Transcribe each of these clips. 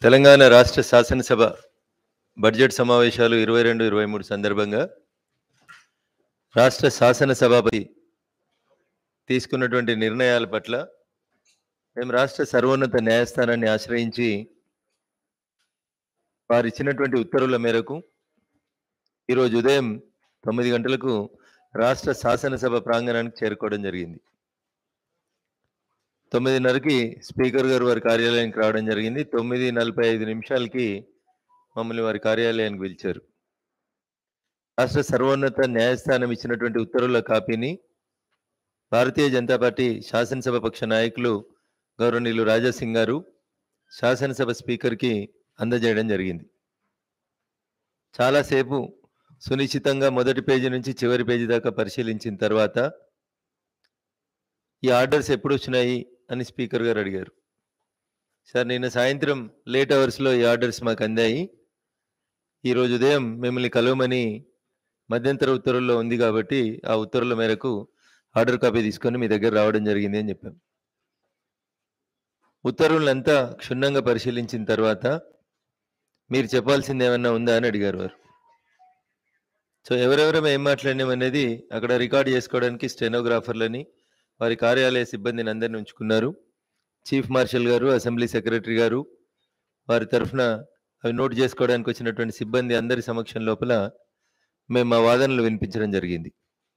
తెలంగాణ రాష్ట్ర శాసనసభ బడ్జెట్ సమావేశాలు ఇరవై రెండు ఇరవై మూడు సందర్భంగా రాష్ట్ర శాసనసభాపతి తీసుకున్నటువంటి నిర్ణయాల పట్ల మేము రాష్ట్ర సర్వోన్నత న్యాయస్థానాన్ని ఆశ్రయించి వారు ఇచ్చినటువంటి ఉత్తర్వుల మేరకు ఈరోజు ఉదయం తొమ్మిది గంటలకు రాష్ట్ర శాసనసభ ప్రాంగణానికి చేరుకోవడం జరిగింది తొమ్మిదిన్నరకి స్పీకర్ గారు వారి కార్యాలయానికి రావడం జరిగింది తొమ్మిది నలభై ఐదు నిమిషాలకి మమ్మల్ని వారి కార్యాలయానికి పిలిచారు రాష్ట్ర సర్వోన్నత న్యాయస్థానం ఇచ్చినటువంటి ఉత్తర్వుల కాపీని భారతీయ జనతా పార్టీ శాసనసభ పక్ష నాయకులు గౌరవనీయులు రాజాసింగ్ గారు శాసనసభ స్పీకర్కి అందజేయడం జరిగింది చాలాసేపు సునిశ్చితంగా మొదటి పేజీ నుంచి చివరి పేజీ దాకా పరిశీలించిన తర్వాత ఈ ఆర్డర్స్ ఎప్పుడు వచ్చినాయి అని స్పీకర్ గారు అడిగారు సార్ నిన్న సాయంత్రం లేట్ అవర్స్లో ఈ ఆర్డర్స్ మాకు అందాయి ఈరోజు ఉదయం మిమ్మల్ని కలవమని మధ్యంతర ఉత్తర్వుల్లో ఉంది కాబట్టి ఆ ఉత్తర్వుల మేరకు ఆర్డర్ కాపీ తీసుకొని మీ దగ్గర రావడం జరిగింది అని చెప్పాం ఉత్తర్వులంతా క్షుణ్ణంగా పరిశీలించిన తర్వాత మీరు చెప్పాల్సింది ఏమన్నా ఉందా అని అడిగారు వారు సో ఎవరెవరం ఏం మాట్లాడినాం అనేది అక్కడ రికార్డ్ చేసుకోవడానికి స్టెనోగ్రాఫర్లని వారి కార్యాలయ సిబ్బందిని అందరిని ఉంచుకున్నారు చీఫ్ మార్షల్ గారు అసెంబ్లీ సెక్రటరీ గారు వారి తరఫున అవి నోట్ చేసుకోవడానికి వచ్చినటువంటి సిబ్బంది అందరి సమక్షం లోపల మేము మా వాదనలు వినిపించడం జరిగింది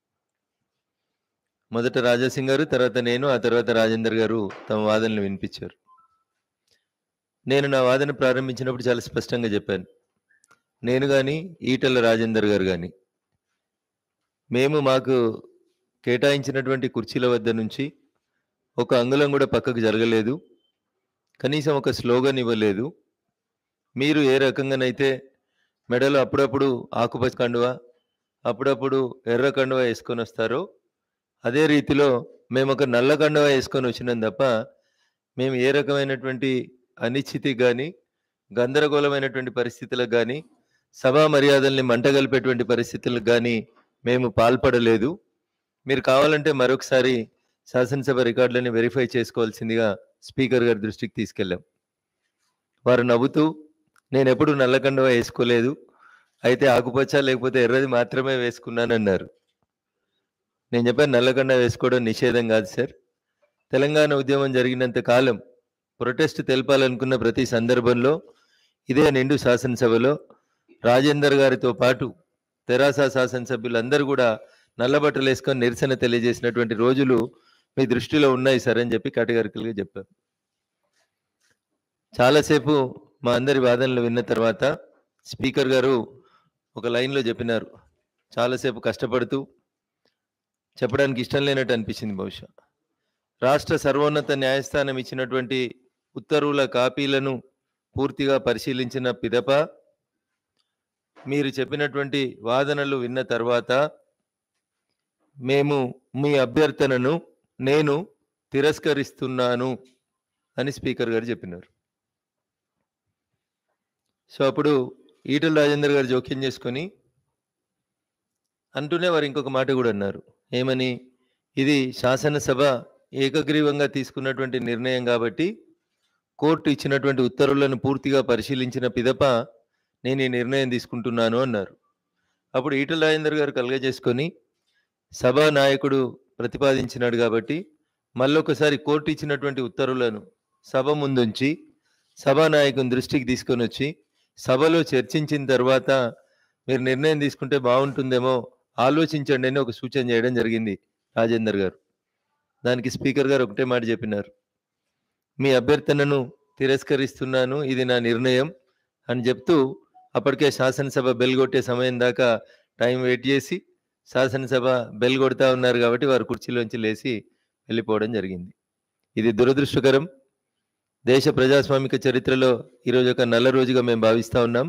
మొదట రాజాసింగ్ గారు తర్వాత నేను ఆ తర్వాత రాజేందర్ గారు తమ వాదనలు వినిపించారు నేను నా వాదన ప్రారంభించినప్పుడు చాలా స్పష్టంగా చెప్పాను నేను కానీ ఈటల రాజేందర్ గారు కానీ మేము మాకు కేటాయించినటువంటి కుర్చీల వద్ద నుంచి ఒక అంగుళం కూడా పక్కకు జరగలేదు కనీసం ఒక స్లోగన్ ఇవ్వలేదు మీరు ఏ రకంగానైతే మెడలో అప్పుడప్పుడు ఆకుపచ్చ కండువ అప్పుడప్పుడు ఎర్ర కండువ వేసుకొని వస్తారో అదే రీతిలో మేము ఒక నల్ల కండువ వేసుకొని వచ్చినాం తప్ప మేము ఏ రకమైనటువంటి అనిశ్చితి కానీ గందరగోళమైనటువంటి పరిస్థితులకు కానీ సభా మర్యాదల్ని మంటగలిపేటువంటి పరిస్థితులకు కానీ మేము పాల్పడలేదు మీరు కావాలంటే మరొకసారి శాసనసభ రికార్డులని వెరిఫై చేసుకోవాల్సిందిగా స్పీకర్ గారి దృష్టికి తీసుకెళ్ళాం వారు నవ్వుతూ నేను ఎప్పుడు నల్లకండవ వేసుకోలేదు అయితే ఆకుపచ్చ లేకపోతే ఎర్రది మాత్రమే వేసుకున్నానన్నారు నేను చెప్పాను నల్లకండ వేసుకోవడం నిషేధం కాదు సార్ తెలంగాణ ఉద్యమం జరిగినంత కాలం ప్రొటెస్ట్ తెలపాలనుకున్న ప్రతి సందర్భంలో ఇదే నిండు శాసనసభలో రాజేందర్ గారితో పాటు తెరాస శాసనసభ్యులందరూ కూడా నల్లబట్టలు వేసుకొని నిరసన తెలియజేసినటువంటి రోజులు మీ దృష్టిలో ఉన్నాయి సార్ అని చెప్పి కేటగారికల్గా చెప్పారు చాలాసేపు మా అందరి వాదనలు విన్న తర్వాత స్పీకర్ గారు ఒక లైన్లో చెప్పినారు చాలాసేపు కష్టపడుతూ చెప్పడానికి ఇష్టం లేనట్టు అనిపించింది బహుశా రాష్ట్ర సర్వోన్నత న్యాయస్థానం ఇచ్చినటువంటి ఉత్తర్వుల కాపీలను పూర్తిగా పరిశీలించిన పిదప మీరు చెప్పినటువంటి వాదనలు విన్న తర్వాత మేము మీ అభ్యర్థనను నేను తిరస్కరిస్తున్నాను అని స్పీకర్ గారు చెప్పినారు సో అప్పుడు ఈటల రాజేందర్ గారు జోక్యం చేసుకొని అంటూనే వారు ఇంకొక మాట కూడా అన్నారు ఏమని ఇది శాసనసభ ఏకగ్రీవంగా తీసుకున్నటువంటి నిర్ణయం కాబట్టి కోర్టు ఇచ్చినటువంటి ఉత్తర్వులను పూర్తిగా పరిశీలించిన పిదప నేను ఈ నిర్ణయం తీసుకుంటున్నాను అన్నారు అప్పుడు ఈటల రాజేందర్ గారు కలగజేసుకొని సభా నాయకుడు ప్రతిపాదించినాడు కాబట్టి మళ్ళొకసారి కోర్టు ఇచ్చినటువంటి ఉత్తర్వులను సభ ముందుంచి సభానాయకుని దృష్టికి తీసుకొని వచ్చి సభలో చర్చించిన తర్వాత మీరు నిర్ణయం తీసుకుంటే బాగుంటుందేమో ఆలోచించండి అని ఒక సూచన చేయడం జరిగింది రాజేందర్ గారు దానికి స్పీకర్ గారు ఒకటే మాట చెప్పినారు మీ అభ్యర్థనను తిరస్కరిస్తున్నాను ఇది నా నిర్ణయం అని చెప్తూ అప్పటికే శాసనసభ బెల్ కొట్టే సమయం దాకా టైం వెయిట్ చేసి శాసనసభ బెల్ కొడతా ఉన్నారు కాబట్టి వారు కుర్చీలోంచి లేచి వెళ్ళిపోవడం జరిగింది ఇది దురదృష్టకరం దేశ ప్రజాస్వామిక చరిత్రలో ఈరోజు ఒక నల్ల రోజుగా మేము భావిస్తూ ఉన్నాం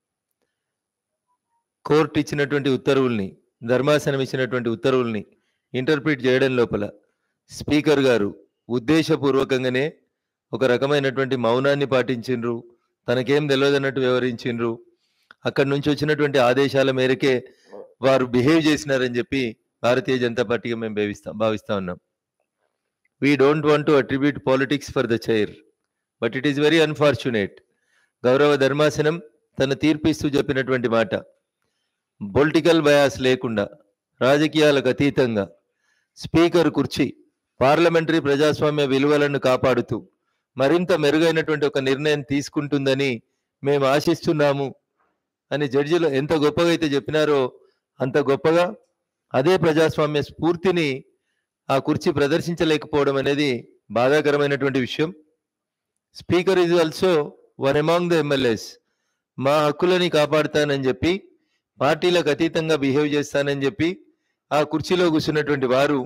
కోర్టు ఇచ్చినటువంటి ఉత్తర్వుల్ని ధర్మాసనం ఇచ్చినటువంటి ఉత్తర్వుల్ని ఇంటర్ప్రిట్ చేయడం లోపల స్పీకర్ గారు ఉద్దేశపూర్వకంగానే ఒక రకమైనటువంటి మౌనాన్ని పాటించిండ్రు తనకేం తెలియదన్నట్టు వివరించిండ్రు అక్కడి నుంచి వచ్చినటువంటి ఆదేశాల మేరకే వారు బిహేవ్ చేసినారని చెప్పి భారతీయ జనతా పార్టీగా మేము భావిస్తాం భావిస్తా ఉన్నాం we don't want to attribute politics for the chair but it is very unfortunate గౌరవ ధర్మాసనం తన తీర్పిస్తూ చెప్పినటువంటి మాట పొలిటికల్ బయాస్ లేకుండా రాజకీయాలకు అతీతంగా స్పీకర్ కుర్చీ పార్లమెంటరీ ప్రజాస్వామ్య విలువలను కాపాడుతూ మరింత మెరుగైనటువంటి ఒక నిర్ణయం తీసుకుంటుందని మేము ఆశిస్తున్నాము అని జడ్జిలు ఎంత గొప్పగా అయితే చెప్పినారో అంత గొప్పగా అదే ప్రజాస్వామ్య స్ఫూర్తిని ఆ కుర్చీ ప్రదర్శించలేకపోవడం అనేది బాధాకరమైనటువంటి విషయం speaker is also one among the MLAs మా హక్కులని కాపాడుతానని చెప్పి పార్టీలకు అతీతంగా బిహేవ్ చేస్తానని చెప్పి ఆ కుర్చీలో కూర్చున్నటువంటి వారు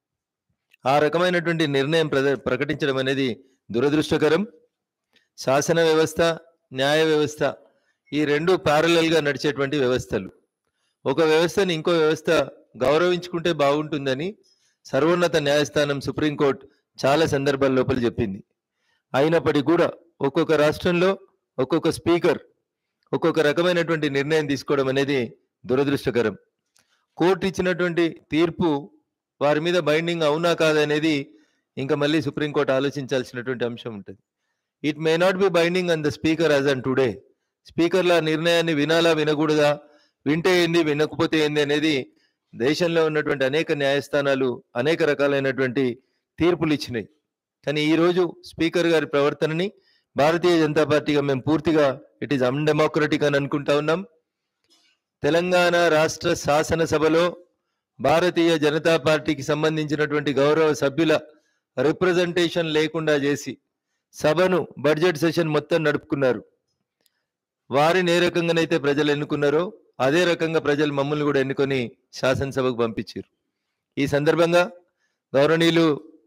ఆ రకమైనటువంటి నిర్ణయం ప్రద ప్రకటించడం అనేది దురదృష్టకరం శాసన వ్యవస్థ న్యాయ వ్యవస్థ ఈ రెండు ప్యారలల్గా నడిచేటువంటి వ్యవస్థలు ఒక వ్యవస్థని ఇంకో వ్యవస్థ గౌరవించుకుంటే బాగుంటుందని సర్వోన్నత న్యాయస్థానం సుప్రీంకోర్టు చాలా సందర్భాల లోపల చెప్పింది అయినప్పటికీ కూడా ఒక్కొక్క రాష్ట్రంలో ఒక్కొక్క స్పీకర్ ఒక్కొక్క రకమైనటువంటి నిర్ణయం తీసుకోవడం అనేది దురదృష్టకరం కోర్టు ఇచ్చినటువంటి తీర్పు వారి మీద బైండింగ్ అవునా కాదనేది ఇంకా మళ్ళీ సుప్రీంకోర్టు ఆలోచించాల్సినటువంటి అంశం ఉంటుంది it may not be binding on the speaker as on today స్పీకర్ల నిర్ణయాన్ని వినాలా వినకూడదా వింటే ఏంది వినకపోతే ఏంది అనేది దేశంలో ఉన్నటువంటి అనేక న్యాయస్థానాలు అనేక రకాలైనటువంటి తీర్పులు ఇచ్చినాయి కానీ ఈ రోజు స్పీకర్ గారి ప్రవర్తనని భారతీయ జనతా పార్టీగా మేము పూర్తిగా ఇట్ ఈస్ అన్డెమోక్రటిక్ అని అనుకుంటా ఉన్నాం తెలంగాణ రాష్ట్ర శాసనసభలో భారతీయ జనతా పార్టీకి సంబంధించినటువంటి గౌరవ సభ్యుల రిప్రజెంటేషన్ లేకుండా చేసి సభను బడ్జెట్ సెషన్ మొత్తం నడుపుకున్నారు వారిని ఏ రకంగానైతే ప్రజలు ఎన్నుకున్నారో అదే రకంగా ప్రజలు మమ్మల్ని కూడా ఎన్నుకొని శాసనసభకు పంపించారు ఈ సందర్భంగా గౌరవనీయులు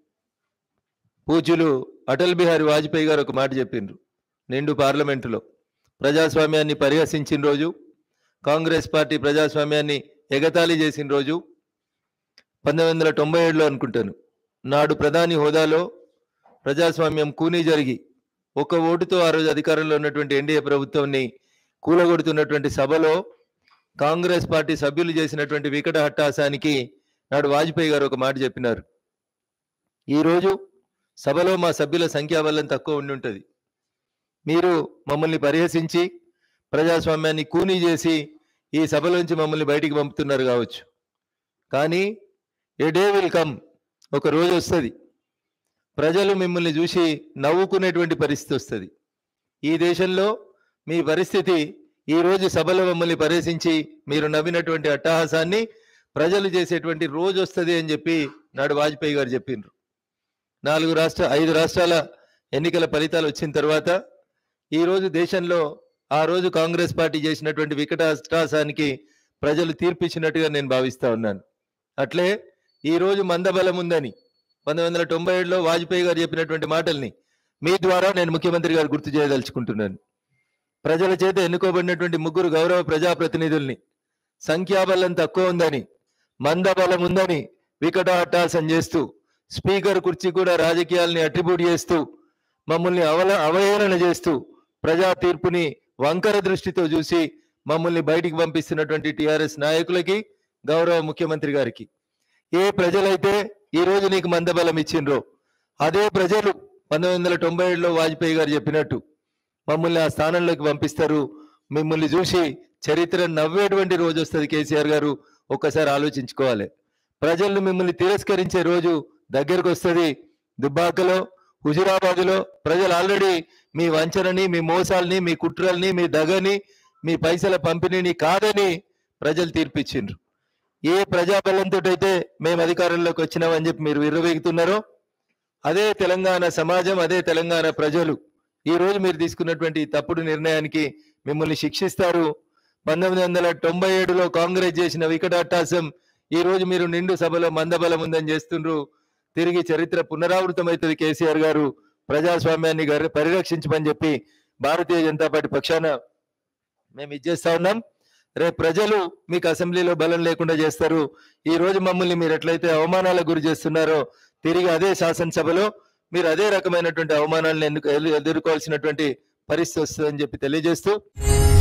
పూజ్యులు అటల్ బిహారీ వాజ్పేయి గారు ఒక మాట చెప్పిండ్రు నిండు పార్లమెంటులో ప్రజాస్వామ్యాన్ని పరిహసించిన రోజు కాంగ్రెస్ పార్టీ ప్రజాస్వామ్యాన్ని ఎగతాళి చేసిన రోజు పంతొమ్మిది వందల తొంభై ఏడులో అనుకుంటాను నాడు ప్రధాని హోదాలో ప్రజాస్వామ్యం కూనీ జరిగి ఒక ఓటుతో ఆ రోజు అధికారంలో ఉన్నటువంటి ఎన్డీఏ ప్రభుత్వాన్ని కూలగొడుతున్నటువంటి సభలో కాంగ్రెస్ పార్టీ సభ్యులు చేసినటువంటి వికట హట్టాసానికి నాడు వాజ్పేయి గారు ఒక మాట చెప్పినారు ఈరోజు సభలో మా సభ్యుల సంఖ్యాబలం తక్కువ ఉండి ఉంటుంది మీరు మమ్మల్ని పరిహసించి ప్రజాస్వామ్యాన్ని కూనీ చేసి ఈ సభలోంచి మమ్మల్ని బయటికి పంపుతున్నారు కావచ్చు కానీ ఏ డే విల్ కమ్ ఒక రోజు వస్తుంది ప్రజలు మిమ్మల్ని చూసి నవ్వుకునేటువంటి పరిస్థితి వస్తుంది ఈ దేశంలో మీ పరిస్థితి ఈ రోజు సభలో మమ్మల్ని పరిహసించి మీరు నవ్వినటువంటి అట్టహాసాన్ని ప్రజలు చేసేటువంటి రోజు వస్తుంది అని చెప్పి నాడు వాజ్పేయి గారు చెప్పిండ్రు నాలుగు రాష్ట్ర ఐదు రాష్ట్రాల ఎన్నికల ఫలితాలు వచ్చిన తర్వాత ఈ రోజు దేశంలో ఆ రోజు కాంగ్రెస్ పార్టీ చేసినటువంటి వికట అష్టాసానికి ప్రజలు తీర్పిచ్చినట్టుగా నేను భావిస్తా ఉన్నాను అట్లే ఈ రోజు మందబలం ఉందని పంతొమ్మిది వందల తొంభై ఏడులో వాజ్పేయి గారు చెప్పినటువంటి మాటల్ని మీ ద్వారా నేను ముఖ్యమంత్రి గారు గుర్తు చేయదలుచుకుంటున్నాను ప్రజల చేత ఎన్నుకోబడినటువంటి ముగ్గురు గౌరవ ప్రజాప్రతినిధుల్ని సంఖ్యాబలం తక్కువ ఉందని మందబలం ఉందని వికట అట్టాసం చేస్తూ స్పీకర్ కుర్చీ కూడా రాజకీయాల్ని అట్రిబ్యూట్ చేస్తూ మమ్మల్ని అవల అవహేళన చేస్తూ ప్రజా తీర్పుని వంకర దృష్టితో చూసి మమ్మల్ని బయటికి పంపిస్తున్నటువంటి టిఆర్ఎస్ నాయకులకి గౌరవ ముఖ్యమంత్రి గారికి ఏ ప్రజలైతే ఈ రోజు నీకు మందబలం ఇచ్చిండ్రో అదే ప్రజలు పంతొమ్మిది వందల తొంభై ఏడులో వాజ్పేయి గారు చెప్పినట్టు మమ్మల్ని ఆ స్థానంలోకి పంపిస్తారు మిమ్మల్ని చూసి చరిత్ర నవ్వేటువంటి రోజు వస్తుంది కేసీఆర్ గారు ఒక్కసారి ఆలోచించుకోవాలి ప్రజలు మిమ్మల్ని తిరస్కరించే రోజు దగ్గరకు వస్తుంది దుబ్బాకలో హుజురాబాద్లో ప్రజలు ఆల్రెడీ మీ వంచనని మీ మోసాల్ని మీ కుట్రల్ని మీ దగని మీ పైసల పంపిణీని కాదని ప్రజలు తీర్పిచ్చిండ్రు ఏ ప్రజాబలంతో అయితే మేము అధికారంలోకి వచ్చినామని చెప్పి మీరు విర్రవీగుతున్నారో అదే తెలంగాణ సమాజం అదే తెలంగాణ ప్రజలు ఈ రోజు మీరు తీసుకున్నటువంటి ఈ తప్పుడు నిర్ణయానికి మిమ్మల్ని శిక్షిస్తారు పంతొమ్మిది వందల తొంభై ఏడులో కాంగ్రెస్ చేసిన వికటాటాసం ఈ రోజు మీరు నిండు సభలో మందబలం ఉందని చేస్తుండ్రు తిరిగి చరిత్ర పునరావృతమవుతుంది కేసీఆర్ గారు ప్రజాస్వామ్యాన్ని గరి- పరిరక్షించమని చెప్పి భారతీయ జనతా పార్టీ పక్షాన మేము ఇచ్చేస్తా ఉన్నాం రేపు ప్రజలు మీకు అసెంబ్లీలో బలం లేకుండా చేస్తారు ఈ రోజు మమ్మల్ని మీరు ఎట్లయితే అవమానాలకు గురి చేస్తున్నారో తిరిగి అదే శాసనసభలో మీరు అదే రకమైనటువంటి అవమానాలను ఎన్నుకు ఎదు- ఎదుర్కోవాల్సినటువంటి పరిస్థితి వస్తుందని చెప్పి తెలియజేస్తూ